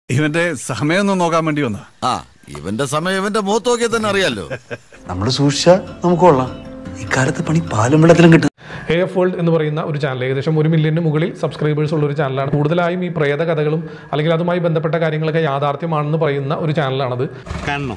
ഇവന്റെ സമയമൊന്നും നോക്കാൻ വേണ്ടി വന്നാ ആ ഇവന്റെ സമയം ഇവന്റെ മുഖത്ത് നോക്കിയാൽ തന്നെ അറിയാലോ നമ്മൾ സൂക്ഷിച്ചാൽ നമുക്ക് കൊള്ളാം ഇക്കാലത്ത് പണി പാലും വെള്ളത്തിലും കിട്ടും എ എഫ് വേൾഡ് എന്ന് പറയുന്ന ഒരു ചാനൽ ഏകദേശം ഒരു മില്യന് മുകളിൽ സബ്സ്ക്രൈബേഴ്സ് ഉള്ള ഒരു ചാനലാണ് കൂടുതലായും ഈ പ്രേത കഥകളും അല്ലെങ്കിൽ അതുമായി ബന്ധപ്പെട്ട കാര്യങ്ങളൊക്കെ യാഥാർത്ഥ്യമാണെന്ന് പറയുന്ന ഒരു ചാനലാണത് കാണണം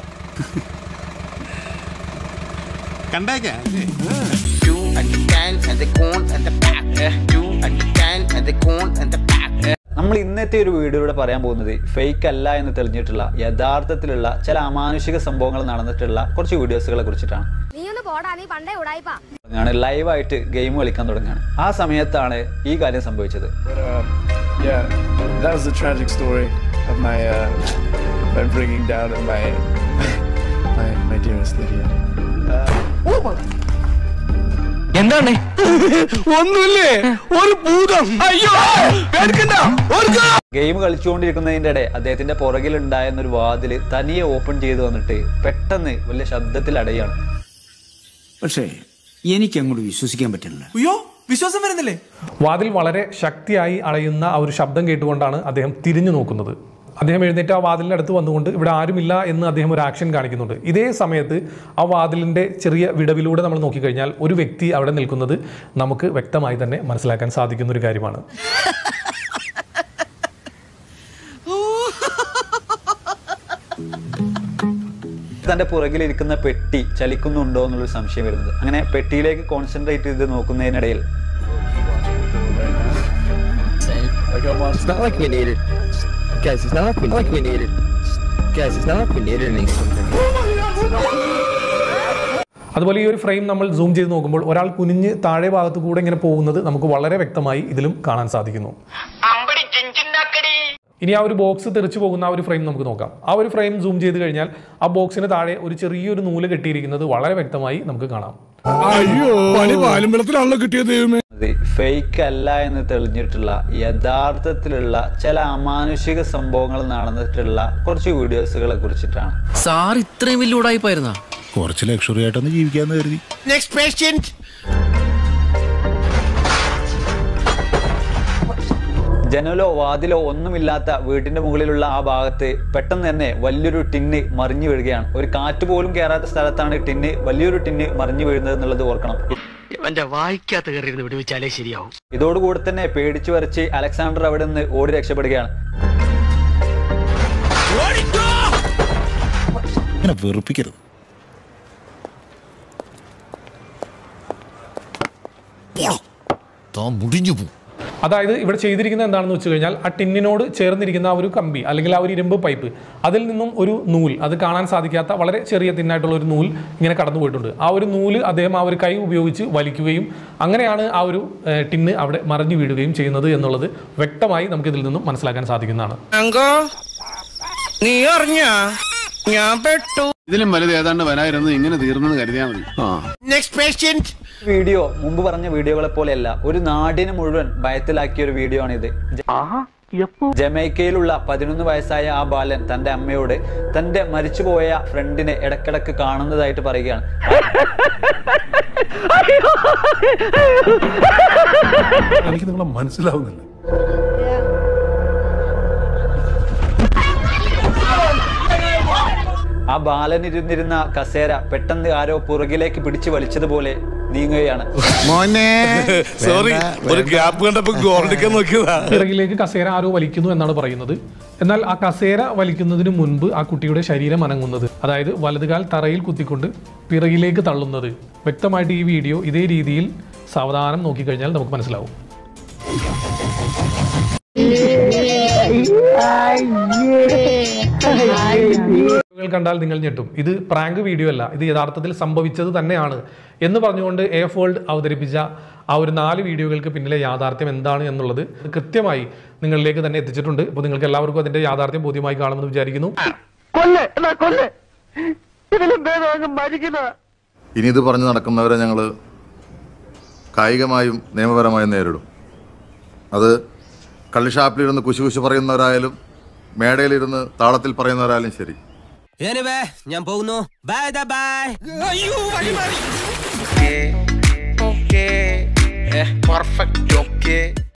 കണ്ടേക്കാം You and the can and the corn and the pack. You and the can and the corn and the pack. നമ്മൾ ഇന്നത്തെ ഒരു വീഡിയോയിലൂടെ പറയാൻ പോകുന്നത് ഫേക്ക് അല്ല എന്ന് തെളിഞ്ഞിട്ടുള്ള യഥാർത്ഥത്തിലുള്ള ചില അമാനുഷിക സംഭവങ്ങൾ നടന്നിട്ടുള്ള കുറച്ച് വീഡിയോസുകളെ കുറിച്ചിട്ടാണ് നീ ഒന്ന് പോടാ നീ പണ്ടേ ഉടായിപ്പാ തുടങ്ങുകയാണ് ലൈവായിട്ട് ഗെയിം കളിക്കാൻ തുടങ്ങുകയാണ് ആ സമയത്താണ് ഈ കാര്യം സംഭവിച്ചത് yeah, that was the tragic story of my uh, my bringing down of my my my dearest Lydia. Game കളിച്ചുകൊണ്ടിരിക്കുന്നതിൻ്റെ ഇടെ അദ്ദേഹത്തിന്റെ പുറകിലുണ്ടായിരുന്ന ഒരു വാതില് തനിയെ ഓപ്പൺ ചെയ്ത് വന്നിട്ട് പെട്ടെന്ന് വലിയ ശബ്ദത്തിൽ അടയാണ് പക്ഷേ എനിക്ക് അങ്ങോട്ട് വിശ്വസിക്കാൻ പറ്റുന്നില്ല അയ്യോ വിശ്വാസം വരുന്നില്ലേ വാതിൽ വളരെ ശക്തിയായി അടയുന്ന ആ ഒരു ശബ്ദം കേട്ടുകൊണ്ടാണ് അദ്ദേഹം തിരിഞ്ഞു നോക്കുന്നത് അദ്ദേഹം എഴുന്നേറ്റ് ആ വാതിലിൻ്റെ അടുത്ത് വന്നുകൊണ്ട് ഇവിടെ ആരുമില്ല എന്ന് അദ്ദേഹം ഒരു ആക്ഷൻ കാണിക്കുന്നുണ്ട് ഇതേ സമയത്ത് ആ വാതിലിൻ്റെ ചെറിയ വിടവിലൂടെ നമ്മൾ നോക്കിക്കഴിഞ്ഞാൽ ഒരു വ്യക്തി അവിടെ നിൽക്കുന്നത് നമുക്ക് വ്യക്തമായി തന്നെ മനസ്സിലാക്കാൻ സാധിക്കുന്ന ഒരു കാര്യമാണ് തന്റെ പുറകിലിരിക്കുന്ന പെട്ടി ചലിക്കുന്നുണ്ടോ എന്നുള്ളൊരു സംശയം വരുന്നത് അങ്ങനെ പെട്ടിയിലേക്ക് കോൺസെൻട്രേറ്റ് ചെയ്ത് നോക്കുന്നതിനിടയിൽ Like I'm on It's not like we needed. Guys, it's not like we, like we needed. Guys, it's not like we needed anything. അതുപോലെ ഈ ഒരു ഫ്രെയിം നമ്മൾ സൂം ചെയ്ത് നോക്കുമ്പോൾ ഒരാൾ കുനിഞ്ഞ് താഴെ ഭാഗത്തു കൂടെ ഇങ്ങനെ പോകുന്നത് നമുക്ക് വളരെ വ്യക്തമായി ഇതിലും കാണാൻ സാധിക്കുന്നു ഇനി ആ ഒരു ബോക്സ് തെറിച്ചു പോകുന്ന ആ ഒരു ഫ്രെയിം നമുക്ക് നോക്കാം ആ ഒരു ഫ്രെയിം സൂം ചെയ്ത് കഴിഞ്ഞാൽ ആ ബോക്സിന് താഴെ ഒരു ചെറിയൊരു നൂല് കെട്ടിയിരിക്കുന്നത് വളരെ വ്യക്തമായി നമുക്ക് കാണാം അയ്യോ പണി പാലും വെള്ളത്തിലാണല്ലോ കിട്ടിയത് ദൈവമേ ഫേക്ക് അല്ല എന്ന് തെളിഞ്ഞിട്ടുള്ള യഥാർത്ഥത്തിലുള്ള ചില അമാനുഷിക സംഭവങ്ങൾ നടന്നിട്ടുള്ള കുറച്ച് വീഡിയോസുകളെ കുറിച്ചിട്ടാണ് സാർ ഇത്രയും വലിയ ഉടായിപ്പായിരുന്നാ കുറച്ച് ലക്ഷറി ആയിട്ടൊന്ന് ജീവിക്കാന്ന് കരുതി നെക്സ്റ്റ് പേഷ്യന്റ് ജനലോ വാതിലോ ഒന്നുമില്ലാത്ത വീട്ടിന്റെ മുകളിലുള്ള ആ ഭാഗത്ത് പെട്ടെന്ന് തന്നെ വലിയൊരു ടിന്ന് മറിഞ്ഞു വീഴുകയാണ് ഒരു കാറ്റ് പോലും കയറാത്ത സ്ഥലത്താണ് ടിന്ന് വലിയൊരു ടിന്ന് മറിഞ്ഞു വീഴുന്നത് എന്നുള്ളത് ഓർക്കണം എന്റെ വായിക്കാത്ത കയറി വിടുവിച്ചാലേ ശരിയാവും ഇതോടുകൂടി തന്നെ പേടിച്ചു വരച്ച് അലക്സാണ്ടർ അവിടെ നിന്ന് ഓടി രക്ഷപ്പെടുകയാണ് ഇങ്ങനെ വെറുപ്പിക്കരുത് താൻ മുടിഞ്ഞു പോ അതായത് ഇവിടെ ചെയ്തിരിക്കുന്നത് എന്താണെന്ന് വെച്ച് കഴിഞ്ഞാൽ ആ ടിന്നിനോട് ചേർന്നിരിക്കുന്ന ആ ഒരു കമ്പി അല്ലെങ്കിൽ ആ ഒരു ഇരുമ്പ് പൈപ്പ് അതിൽ നിന്നും ഒരു നൂൽ അത് കാണാൻ സാധിക്കാത്ത വളരെ ചെറിയ തിന്നായിട്ടുള്ള ഒരു നൂൽ ഇങ്ങനെ കടന്നു പോയിട്ടുണ്ട് ആ ഒരു നൂല് അദ്ദേഹം ആ ഒരു കൈ ഉപയോഗിച്ച് വലിക്കുകയും അങ്ങനെയാണ് ആ ഒരു ഏഹ്, ടിന്ന് അവിടെ മറിഞ്ഞു വീഴുകയും ചെയ്യുന്നത് എന്നുള്ളത് വ്യക്തമായി നമുക്ക് ഇതിൽ നിന്നും മനസ്സിലാക്കാൻ സാധിക്കുന്നതാണ് നീ അറിഞ്ഞ ഞാൻ പെട്ടു ഇതിലും വലുത് ഏതാണ്ട് വരായിരുന്നു ഇങ്ങനെ തീർന്നെന്ന് കരുതിയാൽ മതി നെക്സ്റ്റ് പേഷ്യന്റ് വീഡിയോ മുമ്പ് പറഞ്ഞ വീഡിയോകളെ പോലെയല്ല ഒരു നാടിനെ മുഴുവൻ ഭയത്തിലാക്കിയ ഒരു വീഡിയോ ആണിത് ജ- ജമൈക്കയിലുള്ള പതിനൊന്ന് വയസ്സായ ആ ബാലൻ തന്റെ അമ്മയോട് തന്റെ മരിച്ചുപോയ ഫ്രണ്ടിനെ ഇടക്കിടക്ക് കാണുന്നതായിട്ട് പറയുകയാണ് എനിക്ക് നിങ്ങളെ മനസ്സിലാവുന്നില്ല ആ ബാലൻ ഇരുന്നിരുന്ന കസേര പെട്ടെന്ന് ആരോ പുറകിലേക്ക് പിടിച്ചു വലിച്ചതുപോലെ നീങ്ങുകയാണ് മോനെ സോറി ഒരു ഗ്യാപ്പ് കണ്ടപ്പോ ഗോൾഡിക്കാൻ നോക്കിയതാ പിറകിലേക്ക് കസേര ആരോ വലിക്കുന്നു എന്നാണ് പറയുന്നത് എന്നാൽ ആ കസേര വലിക്കുന്നതിന് മുൻപ് ആ കുട്ടിയുടെ ശരീരം അനങ്ങുന്നത് അതായത് വലതുകാൽ തറയിൽ കുത്തിക്കൊണ്ട് പിറകിലേക്ക് തള്ളുന്നത് വ്യക്തമായിട്ട് ഈ വീഡിയോ ഇതേ രീതിയിൽ സാവധാനം നോക്കിക്കഴിഞ്ഞാൽ നമുക്ക് മനസ്സിലാവും വീഡിയോകൾ കണ്ടാൽ നിങ്ങൾ ഞെട്ടും ഇത് പ്രാങ്ക് വീഡിയോ അല്ല ഇത് യഥാർത്ഥത്തിൽ സംഭവിച്ചത് തന്നെയാണ് എന്ന് പറഞ്ഞുകൊണ്ട് എ എഫ് വേൾഡ് അവതരിപ്പിച്ച ആ ഒരു നാല് വീഡിയോകൾക്ക് പിന്നിലെ യാഥാർത്ഥ്യം എന്താണ് എന്നുള്ളത് കൃത്യമായി നിങ്ങളിലേക്ക് തന്നെ എത്തിച്ചിട്ടുണ്ട് അപ്പോൾ നിങ്ങൾക്ക് എല്ലാവർക്കും അതിന്റെ യാഥാർത്ഥ്യം ബോധ്യമായി കാണുമെന്ന് വിചാരിക്കുന്നു ഇനി ഇത് പറഞ്ഞു നടക്കുന്നവരെ ഞങ്ങൾ കായികമായും നിയമപരമായും നേരിടും അത് കള്ളിഷാപ്പിലിരുന്ന് കുശി കുശി പറയുന്നവരായാലും മേടയിലിരുന്ന് താളത്തിൽ പറയുന്നവരായാലും ശരി ഞാൻ പോകുന്നു bye bye okay okay perfect okay